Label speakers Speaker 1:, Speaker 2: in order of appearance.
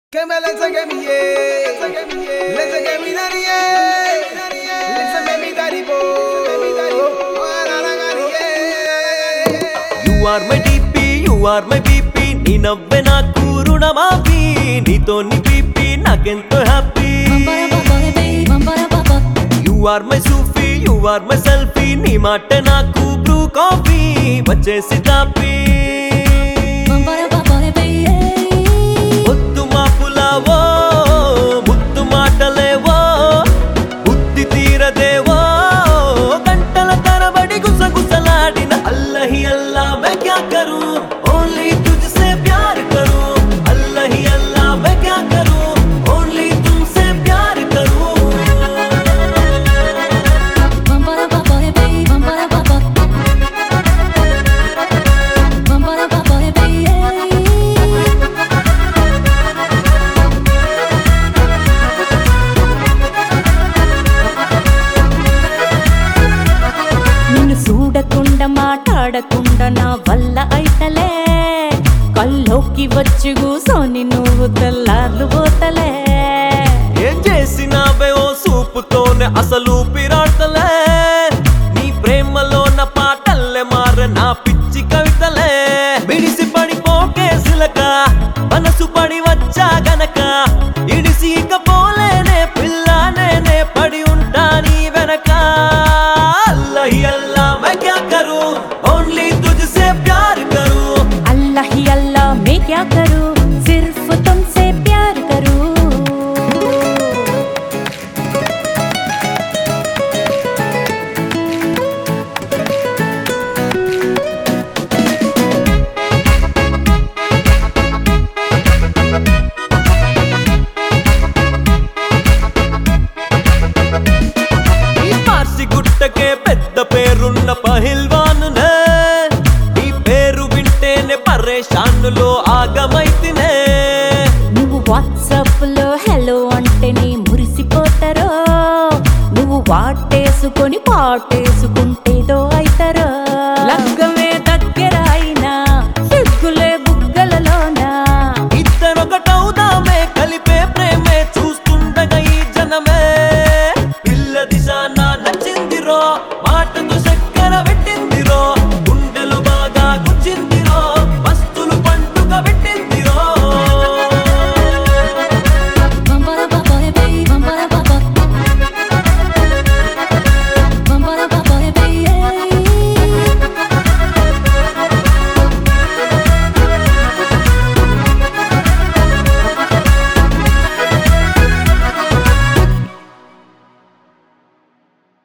Speaker 1: Que me let's get me yeah. Let's get me daddy yeah. Let's get me daddy bo.
Speaker 2: You are my DP you are my BP నీ నవ్వే నాకు రుణమాఫీ నీతో నీ BP నాకెంతో happy you are my సూఫీ you are my selfie నీ మాట నాకు బ్రూ కాఫీ వచ్చేసి తాపీ ముద్దు మాపులావో ముద్దు మాటలేవో బుద్ధి తీరదేవో గంటల తరబడి గుసగుసలాడిన అల్లహి అల్లా मैं क्या करूं ओनली तुझसे प्यार करूं अल्लाह अल्लाह मैं क्या करूं ओनली तुमसे प्यार करूं
Speaker 3: నిన్ను చూడకుండా మాట్లాడకుండా నా వల్ల అయితలే కల్లోకి వచ్చి కూసోని నువ్వు తెల్లార్లు పోతలే
Speaker 2: ఏం చేసినావే ఓ సూపుతోనే అసలు పిరాటలే నీ ప్రేమలో నా పాటల్లే మార నా పిచ్చి కవితలే మిడిసి పడిపోకే సిలక మనసు పడి